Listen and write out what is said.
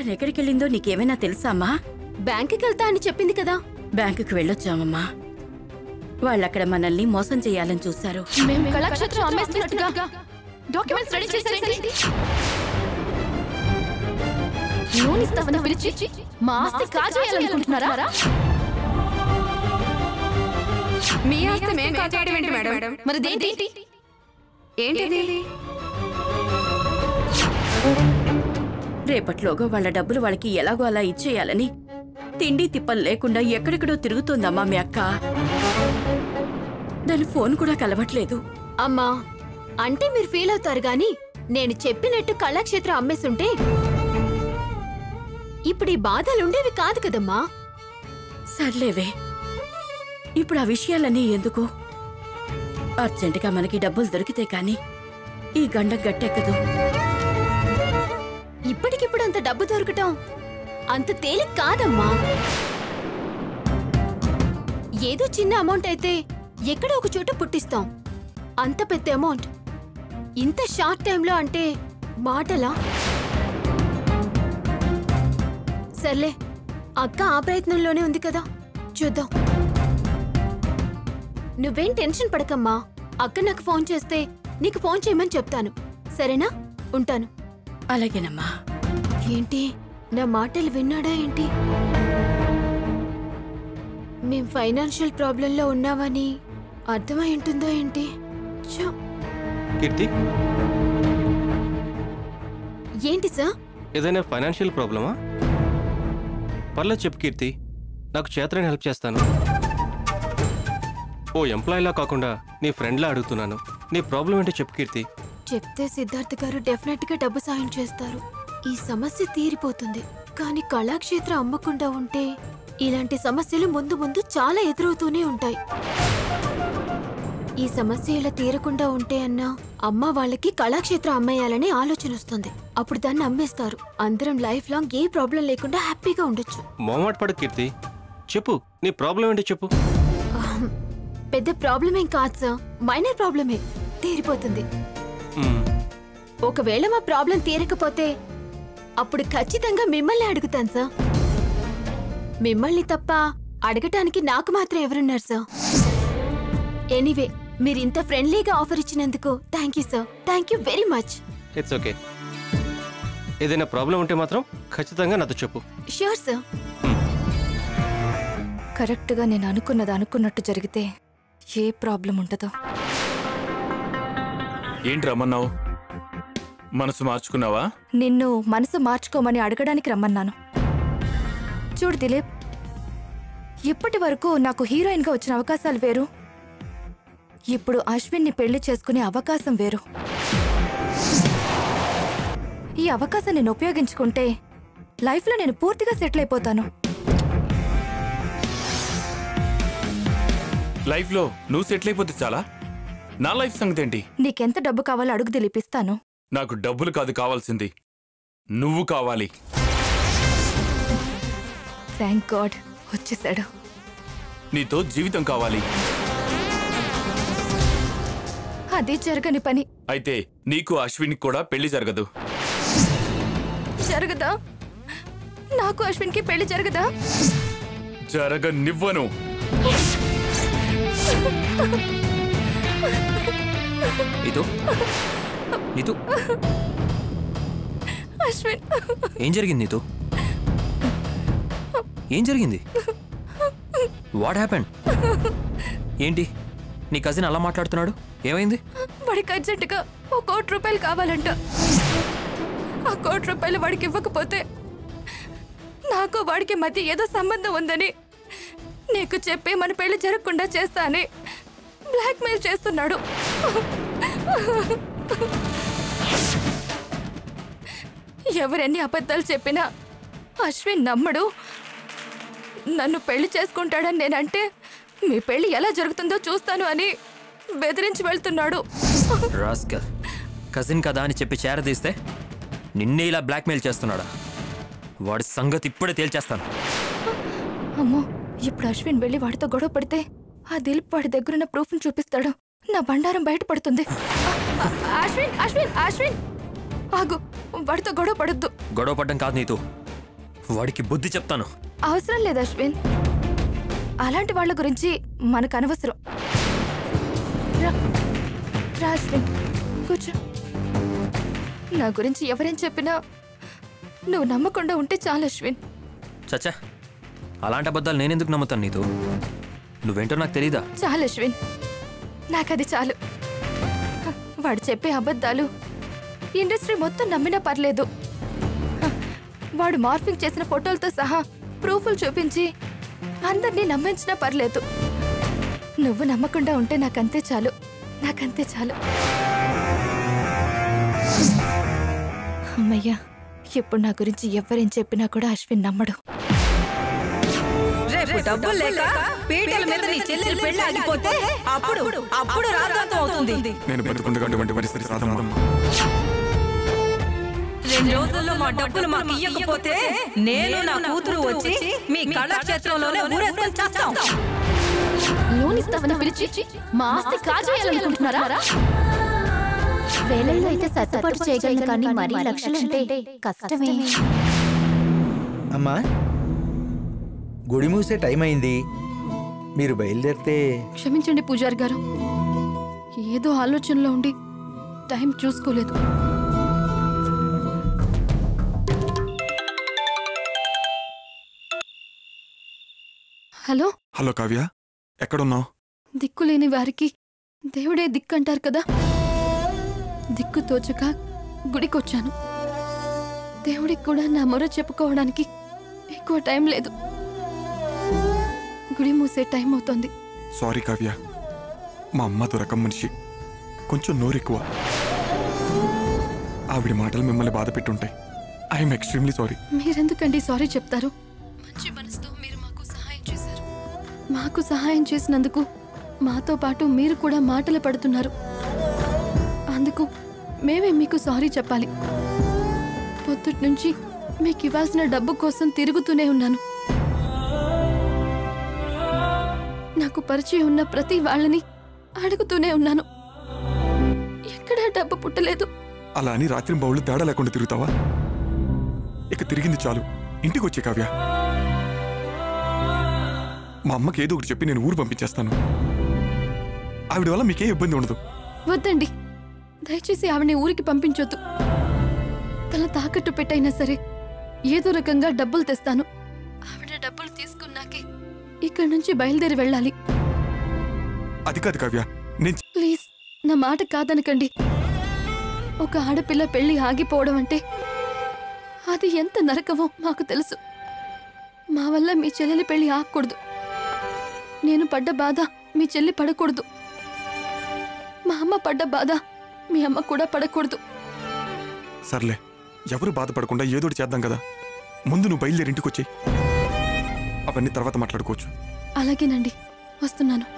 తను ఎక్కడికి వెళ్ళిందో నీకేమైనా తెలుసా అమ్మా బ్యాంకుకి వెళ్తా అని చెప్పింది కదా బ్యాంకుకి వెళ్ళొచ్చామమ్మా వాళ్ళక్కడ మనల్ని మోసం చేయాలని చూశారు మేము కళాక్షేత్రం అమ్మేస్తున్నట్టుగా డాక్యుమెంట్స్ రెడీ చేశారేంటి లోన్ ఇస్తామని పిలిచి మా ఆస్తి కాజేయాలనుకుంటున్నారా మీ ఆస్తి మేం కాజేయడం ఏంటి మేడం మరి దేంటి ఏంటిది రేపట్లోగా వాళ్ళ డబ్బులు వాళ్ళకి ఎలాగో అలా ఇచ్చేయాలని తిండి తిప్పలు లేకుండా ఎక్కడెక్కడో తిరుగుతోందమ్మా మీ అక్క దాని ఫోన్ కూడా కలవట్లేదు అమ్మా అంటే మీరు ఫీల్ అవుతారు గాని నేను చెప్పినట్టు కళాక్షేత్రం అమ్మేసుంటే ఇప్పుడు ఈ బాధలుండేవి కాదు కదమ్మా సర్లేవే ఇప్పుడు ఆ విషయాలన్నీ ఎందుకు అర్జెంటుగా మనకి డబ్బులు దొరికితే కాని ఈ గండం గట్టెక్కదు ఇప్పటికిప్పుడు అంత డబ్బు దొరకటం అంత తేలిక కాదమ్మా ఏదో చిన్న అమౌంట్ అయితే ఎక్కడో ఒక చోట పుట్టిస్తాం అంత పెద్ద అమౌంట్ ఇంత షార్ట్ టైంలో అంటే మాటలా సర్లే అక్క ఆ ప్రయత్నంలోనే ఉంది కదా చూద్దాం నువ్వేం టెన్షన్ పడకమ్మా అక్క నాకు ఫోన్ చేస్తే నీకు ఫోన్ చేయమని చెప్తాను సరేనా ఉంటాను అలాగేనమ్మా ఏంటి నా మాటలు విన్నాడా ఏంటి మేం ఫైనాన్షియల్ ప్రాబ్లంలో ఉన్నామని అర్థమై ఉంటుందో ఏంటి ఛో, కీర్తి ఏంటి సార్ ఏదైనా ఫైనాన్షియల్ ప్రాబ్లమా పర్లేదు చెప్పు కీర్తి నాకు చేతనని హెల్ప్ చేస్తాను ఓ ఎంప్లాయీలా కాకుండా నీ ఫ్రెండ్లా అడుగుతున్నాను నీ ప్రాబ్లం ఏంటో చెప్పు కీర్తి చెప్తే సిద్ధార్థ్ గారు డెఫినెట్ గా డబ్బు సాయం చేస్తారు ఈ సమస్య తీరిపోతుంది కానీ కళాక్షేత్రం అమ్మకుండా ఉంటే ఇలాంటి సమస్యలు ముందు ముందు చాలా ఎదురవుతూనే ఉంటాయి ఈ సమస్య ఇలా తీరకుండా ఉంటే అన్నా అమ్మ వాళ్ళకి కళాక్షేత్రం అమ్మేయాలనే ఆలోచన వస్తుంది అప్పుడు దాన్ని అమ్మేస్తారు అందరం లైఫ్ లాంగ్ ఏ ప్రాబ్లం లేకుండా హ్యాపీగా ఉండొచ్చు మొహమాట పడు కీర్తి చెప్పు నీ ప్రాబ్లం ఏంటో చెప్పు ఆహ్, పెద్ద ప్రాబ్లం ఏం కాదు సార్ మైనర్ ప్రాబ్లమే తీరిపోతుంది మ్మ్. ఒకవేళ మా ప్రాబ్లం తీరకపోతే అప్పుడు ఖచ్చితంగా మిమ్మల్ని అడుగుతాను సార్ మిమ్మల్ని తప్ప అడగటానికి నాకు మాత్రం ఎవరున్నారు సార్ ఎనీవే మీరు ఇంత ఫ్రెండ్లీగా ఆఫర్ ఇచ్చినందుకు thank you sir thank you very much it's okay ఏదైనా ప్రాబ్లం ఉంటే మాత్రం ఖచ్చితంగా నాతో చెప్పు ష్యూర్ సార్ కరెక్ట్గా నేను అనుకున్నది అనుకున్నట్టు జరిగితే ఏ ప్రాబ్లం ఉండదు ఏంటి రమ్మన్నావు మనసు మార్చుకున్నావా నిన్ను మనసు మార్చుకోమని అడగడానికి రమ్మన్నాను చూడు దిలీప్ ఇప్పటి వరకు నాకు హీరోయిన్గా వచ్చిన అవకాశాలు వేరు ఇప్పుడు అశ్విన్ని పెళ్లి చేసుకునే అవకాశం వేరు ఈ అవకాశం నేను ఉపయోగించుకుంటే లైఫ్లో నేను పూర్తిగా సెటిల్ అయిపోతాను లైఫ్లో నువ్వు సెటిల్ అయిపోతే చాలా నా లైఫ్ సంగతి ఏంటి నీకెంత డబ్బు కావాలో అడుగు దిలీప్ ఇస్తాను నాకు డబ్బులు కాదు కావాల్సింది నువ్వు కావాలి థ్యాంక్ గాడ్ వచ్చేసాడు నీతో జీవితం కావాలి అది జరగని పని అయితే నీకు అశ్వినికి కూడా పెళ్లి జరగదు జరగదా నాకు అశ్విన్కి పెళ్లి జరగదా జరగనివ్వను నీతో నీతో అశ్విన్ ఏం జరిగింది నీతో ఏం జరిగింది వాట్ హ్యాపెండ్ ఏంటి నీ కజిన్ అలా మాట్లాడుతున్నాడు ఏమైంది వాడికి అర్జెంటుగా ఓ కోటి రూపాయలు కావాలంట ఆ కోటి రూపాయలు వాడికి ఇవ్వకపోతే నాకు వాడికి మధ్య ఏదో సంబంధం ఉందని నీకు చెప్పి మన పెళ్లి జరగకుండా చేస్తా అని బ్లాక్మెయిల్ చేస్తున్నాడు ఎవరెన్ని అబద్ధాలు చెప్పినా అశ్విన్ నమ్మడు నన్ను పెళ్లి చేసుకుంటాడని నేనంటే మీ పెళ్లి ఎలా జరుగుతుందో చూస్తాను అని బెదిరించి వెళ్తున్నాడు రాస్కల్ కజిన్ కదా అని చెప్పి చేరదీస్తే నిన్నే ఇలా బ్లాక్మెయిల్ చేస్తున్నాడా వాడి సంగతి ఇప్పుడే తేల్చేస్తాను అమ్మో ఇప్పుడు అశ్విన్ వెళ్ళి వాడితో గొడవ పడితే ఆ దిలీప్ వాడి దగ్గరున్న ప్రూఫ్ని చూపిస్తాడు నా బండారం బయటపడుతుంది ఆ, ఆ, అశ్విన్ అశ్విన్ అశ్విన్ ఆగు వాడితో గొడవ పడొద్దు గొడవ పడ్డం కాదు నీతో వాడికి బుద్ధి చెప్తాను అవసరం లేదు అశ్విన్ అలాంటి వాళ్ళ గురించి మనకు అనవసరం రా రా అశ్విన్ కూర్చో నా గురించి ఎవరేం చెప్పినా నువ్వు నమ్మకుండా ఉంటే చాలు అశ్విన్ చచ్చా అలాంటి అబద్ధాలు నేనెందుకు నమ్ముతాను నీతో నువ్వేంటో నాకు తెలీదా చాలు అశ్విన్ నాకది చాలు హ, వాడు చెప్పే అబద్ధాలు ఇండస్ట్రీ మొత్తం నమ్మినా పర్లేదు హ, వాడు మార్ఫింగ్ చేసిన ఫోటోలతో సహా ప్రూఫ్లు చూపించి అందరినీ నమ్మించినా పర్లేదు నువ్వు నమ్మకుండా ఉంటే నాకంతే చాలు నాకంతే చాలు అమ్మయ్యా ఇప్పుడు నా గురించి ఎవరేం చెప్పినా కూడా అశ్విన్ నమ్మడు రేపు డబ్బులు లేక పీటల మీద నీ చెల్లెలు పెళ్లి ఆగిపోతే అప్పుడు అప్పుడు రాద్ధాంతం అవుతుంది నేను బతుకుండగా అటువంటి పరిస్థితి రాదమ్మా రెండు రోజుల్లో మా డబ్బులు మాకు ఇవ్వకపోతే నేను నా కూతురు వచ్చి మీ కళాక్షేత్రంలోనే ఊరేసుకొని చేస్తాం లోన్ ఇస్తామని పిలిచి మా ఆస్తి కాజేయాలనుకుంటున్నారా వేలల్లో అయితే సర్దుబాటు చేయగలను కానీ మరీ లక్షలంటే కష్టమే అమ్మా గుడి మూసే టైం అయింది మీరు బయలుదేరితే క్షమించండి పూజారి గారు ఏదో ఆలోచనలో ఉండి టైం చూసుకోలేదు హలో హలో కావ్య ఎక్కడున్నావు దిక్కులేని వారికి దేవుడే దిక్కంటారు కదా దిక్కు తోచక గుడికొచ్చాను దేవుడికి కూడా నా మొర చెప్పుకోవడానికి ఎక్కువ టైం లేదు గుడి మూసే టైం అవుతోంది సారీ కావ్య మా అమ్మ దొరకం మనిషి కొంచెం నోరెక్కువ ఆవిడ మాటలు మిమ్మల్ని బాధ పెట్టుంటాయి ఐఎమ్ ఎక్స్ట్రీమ్లీ సారీ మీరెందుకండి సారీ చెప్తారు మంచి మనసుతో మీరు మాకు సహాయం చేశారు మాకు సహాయం చేసినందుకు మాతో పాటు మీరు కూడా మాటలు పడుతున్నారు అందుకు మేమే మీకు సారీ చెప్పాలి పొద్దుటి నుంచి మీకు ఇవ్వాల్సిన డబ్బు కోసం తిరుగుతూనే ఉన్నాను నాకు పరిచయం ఉన్న ప్రతి వాళ్ళని అడుగుతూనే ఉన్నాను ఎక్కడా డబ్బు పుట్టలేదు అలా అని రాత్రి బౌళ్ళు తేడా లేకుండా తిరుగుతావా ఇక తిరిగింది చాలు ఇంటికి వచ్చే కావ్య మా అమ్మకి ఏదో ఒకటి చెప్పి నేను ఊరు పంపించేస్తాను ఆవిడ వల్ల మీకే ఇబ్బంది ఉండదు వద్దండి దయచేసి ఆవిడని ఊరికి పంపించొద్దు తన తాకట్టు పెట్టైనా సరే ఏదో రకంగా డబ్బులు తెస్తాను ఆవిడ డబ్బులు తీసుకున్నాకే ఇక్కడి నుంచి బయలుదేరి వెళ్ళాలి అది కాదు కావ్య నేను ప్లీజ్ నా మాట కాదనకండి ఒక ఆడపిల్ల పెళ్లి ఆగిపోవడం అంటే అది ఎంత నరకమో మాకు తెలుసు మా వల్ల మీ చెల్లెలి పెళ్లి ఆగకూడదు నేను పడ్డ బాధ మీ చెల్లి పడకూడదు మా అమ్మ పడ్డ బాధ మీ అమ్మ కూడా పడకూడదు సర్లే ఎవరు బాధపడకుండా ఏదోటి చేద్దాం కదా ముందు నువ్వు బయలుదేరి ఇంటికి వచ్చేయి అవన్నీ తర్వాత మాట్లాడుకోవచ్చు అలాగేనండి వస్తున్నాను